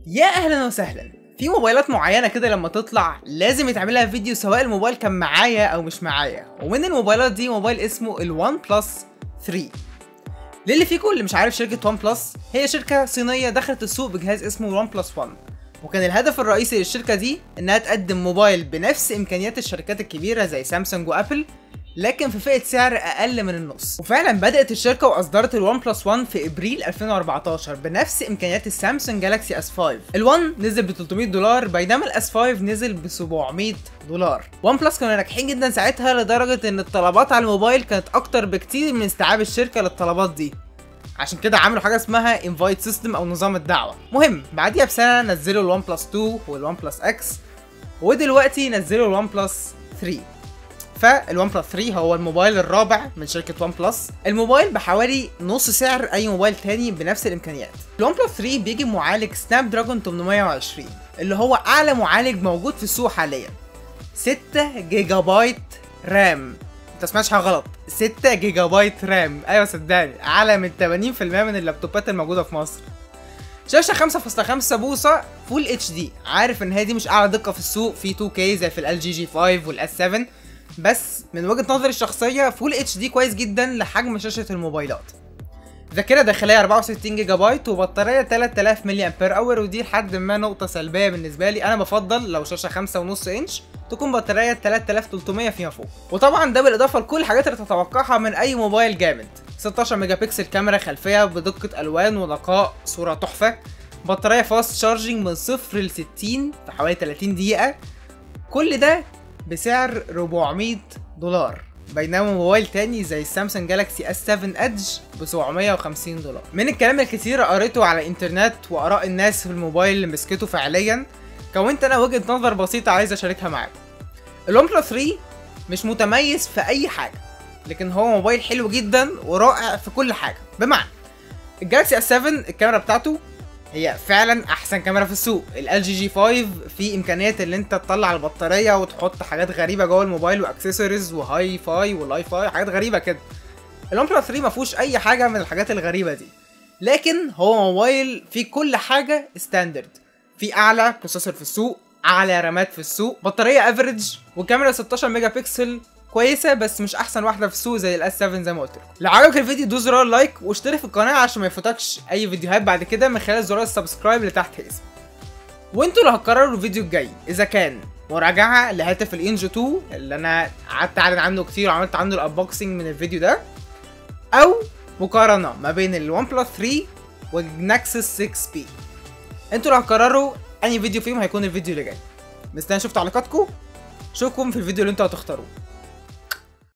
يا اهلا وسهلا في موبايلات معينة كده لما تطلع لازم يتعمل لها فيديو سواء الموبايل كان معايا او مش معايا ومن الموبايلات دي موبايل اسمه الوان بلس 3 للي فيكم اللي مش عارف شركة وان بلس هي شركة صينية دخلت السوق بجهاز اسمه وان بلس 1 وكان الهدف الرئيسي للشركة دي انها تقدم موبايل بنفس امكانيات الشركات الكبيرة زي سامسونج وابل لكن في فئة سعر أقل من النص وفعلا بدأت الشركة وأصدرت الوان بلس 1 في إبريل 2014 بنفس إمكانيات السامسونج جالاكسي اس 5 الوان نزل ب 300 دولار بينما الاس 5 نزل ب 700 دولار وان بلس كانوا ناجحين جدا ساعتها لدرجة إن الطلبات على الموبايل كانت أكتر بكتير من استيعاب الشركة للطلبات دي عشان كده عملوا حاجه اسمها انفايت سيستم او نظام الدعوه مهم بعديها بسنه نزلوا الوان بلس 2 والوان بلس اكس ودلوقتي نزلوا الوان بلس 3 فالوان بلس 3 هو الموبايل الرابع من شركه وان بلس الموبايل بحوالي نص سعر اي موبايل تاني بنفس الامكانيات الوان بلس 3 بيجي بمعالج سناب دراجون 820 اللي هو اعلى معالج موجود في السوق حاليا 6 جيجا بايت رام انت سمعتش حاجه غلط 6 جيجا بايت رام ايوه صدقني اعلى من 80% من اللابتوبات الموجوده في مصر شاشه 5.5 بوصه فول اتش دي عارف ان هي دي مش اعلى دقه في السوق في 2K زي في ال جي جي 5 والاس 7 بس من وجهه نظري الشخصيه فول اتش دي كويس جدا لحجم شاشه الموبايلات ذاكره داخليه 64 جيجا بايت وبطاريه 3000 ملي امبير اور ودي لحد ما نقطه سلبيه بالنسبه لي انا بفضل لو شاشه 5.5 انش تكون بطاريه 3300 فيما فوق وطبعا ده بالاضافه لكل الحاجات اللي تتوقعها من اي موبايل جامد 16 ميجا بكسل كاميرا خلفيه بدقه الوان ونقاء صوره تحفه بطاريه فاست شارجنج من 0 ل 60 في حوالي 30 دقيقه كل ده بسعر 400 دولار بينما موبايل تاني زي السامسونج جالاكسي اس 7 ادج ب 750 دولار من الكلام الكتير قريته على الانترنت واراء الناس في الموبايل اللي مسكته فعليا كونت انا وجهه نظر بسيطه عايز اشاركها معاكم الون بلس 3 مش متميز في اي حاجه لكن هو موبايل حلو جدا ورائع في كل حاجه بمعنى الجالاكسي اس 7 الكاميرا بتاعته هي فعلا احسن كاميرا في السوق ال جي جي 5 في امكانيات اللي انت تطلع البطاريه وتحط حاجات غريبه جوه الموبايل واكسسوارز وهاي فاي ولاي فاي حاجات غريبه كده الون بلس 3 ما فيهوش اي حاجه من الحاجات الغريبه دي لكن هو موبايل فيه كل حاجه ستاندرد في اعلى بروسيسور في السوق اعلى رامات في السوق بطاريه افريج وكاميرا 16 ميجا بكسل كويسه بس مش احسن واحده في السوق زي الاس 7 زي ما قلت لكم لو عجبك الفيديو دوس زرار لايك واشترك في القناه عشان ما يفوتكش اي فيديوهات بعد كده من خلال زرار السبسكرايب اللي تحت اسمي وانتوا اللي هتقرروا الفيديو الجاي اذا كان مراجعه لهاتف الانجو 2 اللي انا قعدت اعلن عنه كتير وعملت عنه الانبوكسنج من الفيديو ده او مقارنه ما بين الون بلس 3 والنكسس 6 بي انتوا اللي هتقرروا انهي فيديو فيهم هيكون الفيديو اللي جاي مستني اشوف تعليقاتكم اشوفكم في الفيديو اللي انتوا هتختاروه